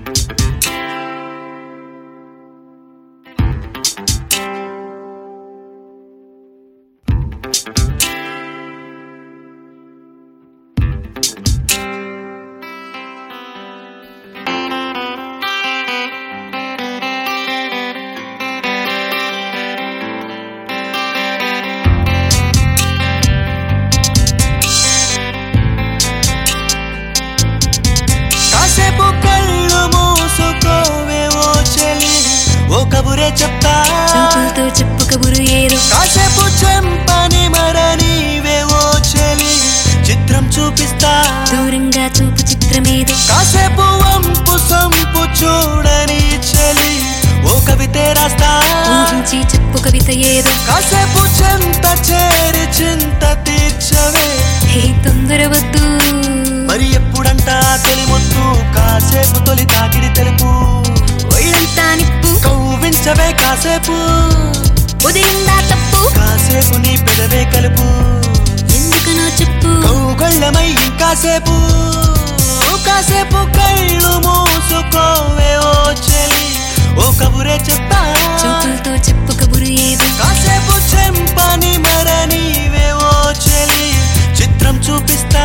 కాసేపు కళ్ళు మూసుకోవే ఓ చెలి ఓ కబురే చెప్తా చూపులతో చెప్పు కబురు ఏదో కాసేపు చెంపని మరనివే ఓ చెలి చిత్రం చూపిస్తా దూరంగా చూపు చిత్రమేదో కాసేపు వంపు సంపు చూడని చెలి ఓ కవితే రాస్తా ఊహించి చెప్పు కవిత ఏదో కాసేపు చెంత చేరి చింత తీర్చవే హే తొందర వద్దు మరి ఎప్పుడంట తొలి ముద్దు కాసేపు తొలి తాకిడి తెలుపు ఒళ్ళంతా నిప్పు కవ్వించవే కాసేపు ఉదయందా తప్పు కాసేపు నీ పెదవే కలుపు ఎందుకనో చెప్పు కౌగళ్ళమై ఇంకాసేపు కాసేపు కళ్ళు మూసుకోవే ఓ చెలి ఓ కబురే చెప్తా చూపులతో చెప్పు కబురు ఏదో కాసేపు చెంపని మరనివే ఓ చెలి చిత్రం చూపిస్తా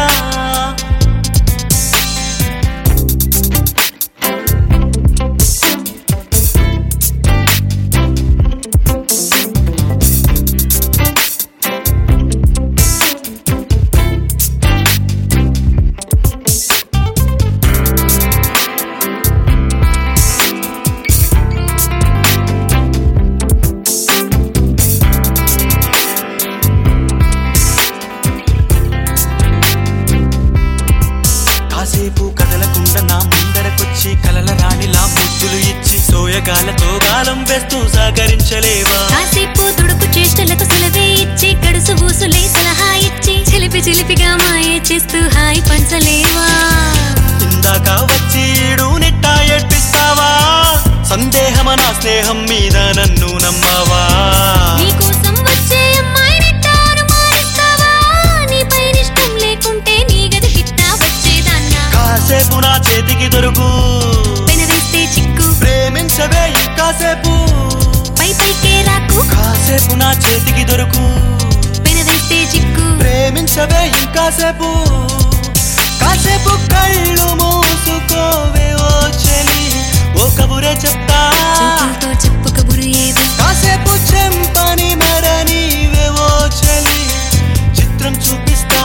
కాసేపు కదలకుండా నా ముందరకొచ్చి కలల రాణిలా ముద్దులు ఇచ్చి సోయగాలతో గాలం వేస్తూ సహకరించలేవా కాసేపు దుడుకు చేష్టలకు సులవే ఇచ్చి కడుసు బూసులే సలహా ఇచ్చి చిలిపి చిలిపిగా మాయే చేస్తూ హాయి పంచలేవా ఇందాక వచ్చి ఈడు నిట్టా ఏడ్పిస్తావా సందేహమ నా స్నేహం మీద నన్ను నమ్మావా నీకోసం వచ్చే అమ్మాయిని తాను మారిస్తావా నీపై ఇష్టం లేకుంటే నీ గది కిట్టా వచ్చేదాన్నా కాసేపు నా చేతికి దొరుకు పెనవేస్తే చిక్కు ప్రేమించవే ఇంకాసేపు పై పైకే రాకు కాసేపు నా చేతికి దొరుకు పెనవేస్తే చిక్కు ప్రేమించవే ఇంకాసేపు కాసేపు కళ్ళు మూసుకోవే ఓ చెలి ఓ కబురే చెప్తా చూపులతో చెప్పు కబురు ఏదో కాసేపు చెంపని మరనివే ఓ చెలి చిత్రం చూపిస్తా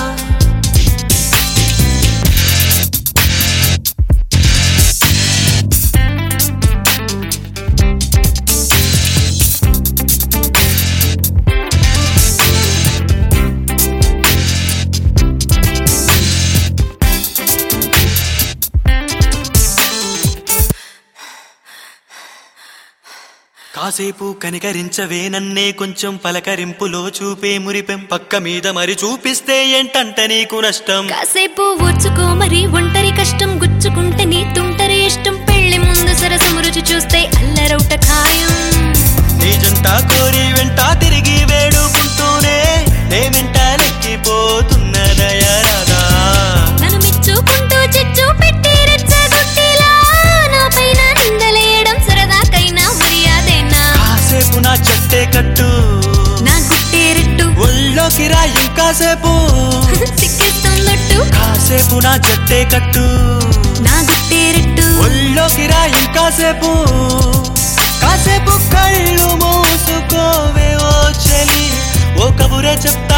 కాసేపు కనికరించవే నన్నే కొంచెం పలకరింపులో చూపే మురిపెం పక్క మీద మరి చూపిస్తే ఏంటంట నీకు నష్టం కాసేపు ఓర్చుకో మరి ఒంటరి కష్టం గుచ్చుకుంటే నీ తుంటరి ఇష్టం పెళ్లి ముందు సరసము రుచి చూస్తే అల్లరౌట ఖాయం నీ జంట కోరి వెంట తిరిగి వేడుకుంటూనే నే వెంట లెక్కిపోతున్న దయరాదా నన్ను మెచ్చుకుంటూ చెచ్చు పెట్టి రెచ్చగొట్టేలా నా పైన నిందలేయడం సరదాకైనా మర్యాదేనా కాసేపు నా చెట్టే కట్టు నా గుట్టేరెట్టు ఒళ్ళోకి రా ఇంకాసేపు సిక్కిస్తుందొట్టు కాసేపు నా చెట్టే కట్టు నా గుట్టేరెట్టు ఒళ్ళోకి రా ఇంకాసేపు కాసేపు కళ్ళు మూసుకోవే ఓ చెలి ఓ కబురే చెప్తా